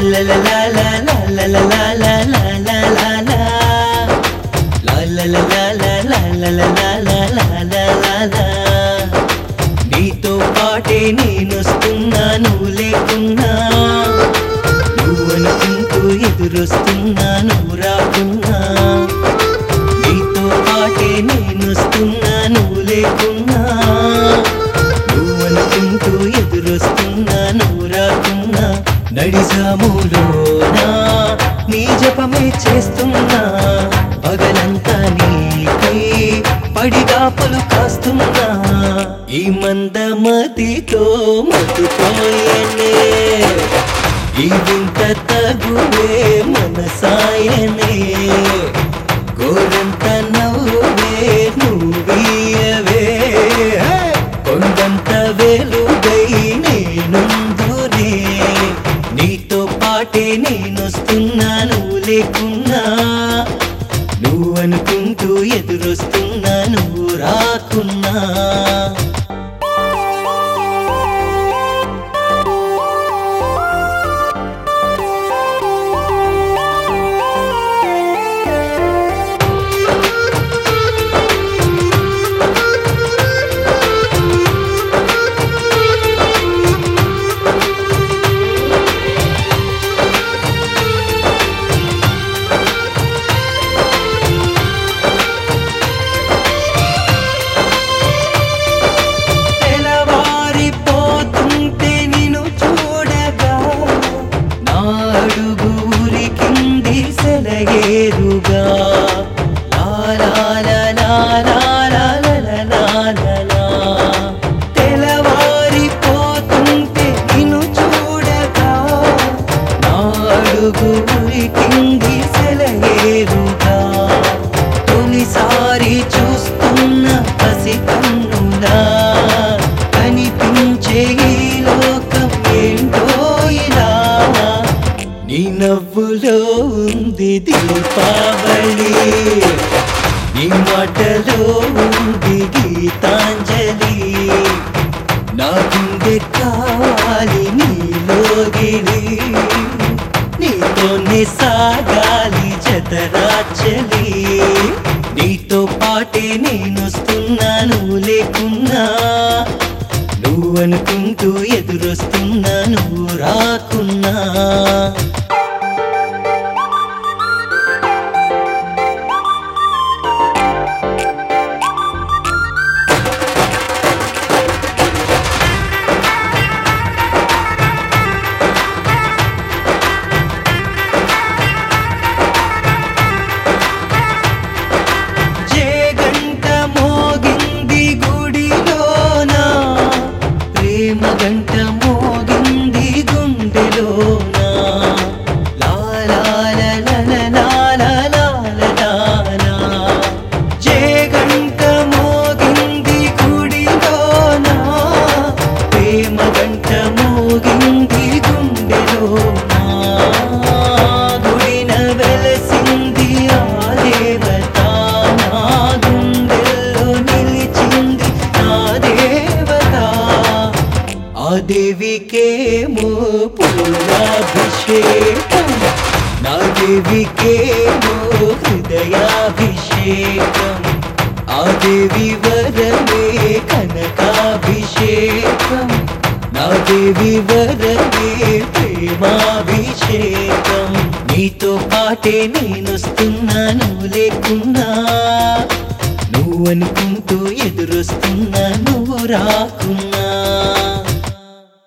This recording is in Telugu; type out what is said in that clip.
లా లా లా లా లా లా లా లా లా లా లా లా. లా లా లా లా లా లా లా లా లా లా లా లా లా లా. నీతో పాటే నేనొస్తున్నా నువ్వు లేకున్నా నువ్వు అనుకుంటూ ఎదురొస్తున్నా నువ్వు రాకున్నా నీతో పాటే నేనొస్తున్నా నువ్వు లేకున్నా నువ్వు అనుకుంటూ ఎదురొస్తున్నా నువ్వు రాకున్నా నడిజాములోనా నీ జపమే చేస్తున్నా పగలంతా నీకై పడిగాపులు కాస్తున్నా ఈ మందమతితో మతుపోయనే ఈ వింత తగువే మనసాయనే గోరంత నవ్వే నువ్వీయవే కొండంత వెలుగై నేనుందునే నీతో పాటే నేనొస్తున్నా నువ్వు లేకున్నా నువ్వు అనుకుంటూ ఎదురొస్తున్నా నువ్వు రాకున్నా తెలవారిపోతుంటే నిన్ను చూడగా నా అడుగు ఊరికింది సెలయేరుగా లా లా లా లా లా లా లా లా లా లా లా. తెలవారిపోతుంటే నిన్ను చూడగా నా అడుగు ఊరికింది సెలయేరుగా తొలిసారి చూస్తున్న పసి కన్నులా కనిపించే ఈ లోకం ఏంటో ఇలా నీ నవ్వులో ఉంది దీపావళి నీ మాటలో ఉంది గీతాంజలి నా గుండె కావాలి నీలోగిలి నీతోనే సాగాలి జతరాచలి నీతో పాటే నేనొస్తున్నా నువ్వు లేకున్నా నువ్వు అనుకుంటూ ఎదురొస్తున్నా నువ్వు రాకున్నా జే గంట మోగింది గుడిలోనా ప్రేమ గంట మోగింది గుండెలోనా లా లా లా లా లా లా లా లా లా లా. జే గంట మోగింది గుడిలోనా ప్రేమ గంట మోగింది గుండెలోనా గుడిన వెలసింది ఆ దేవత నా గుండెల్లో నిలిచింది నా దేవత ఆ దేవికేమో పూలాభిషేకం నా దేవికేమో హృదయాభిషేకం ఆ దేవి వరమే కనకాభిషేకం నా దేవి వరమే ప్రేమాభిషేకం నీతో పాటే నేనొస్తున్నా నువ్వు లేకున్నా నువ్వు అనుకుంటూ ఎదురొస్తున్నా నువ్వు రాకున్నా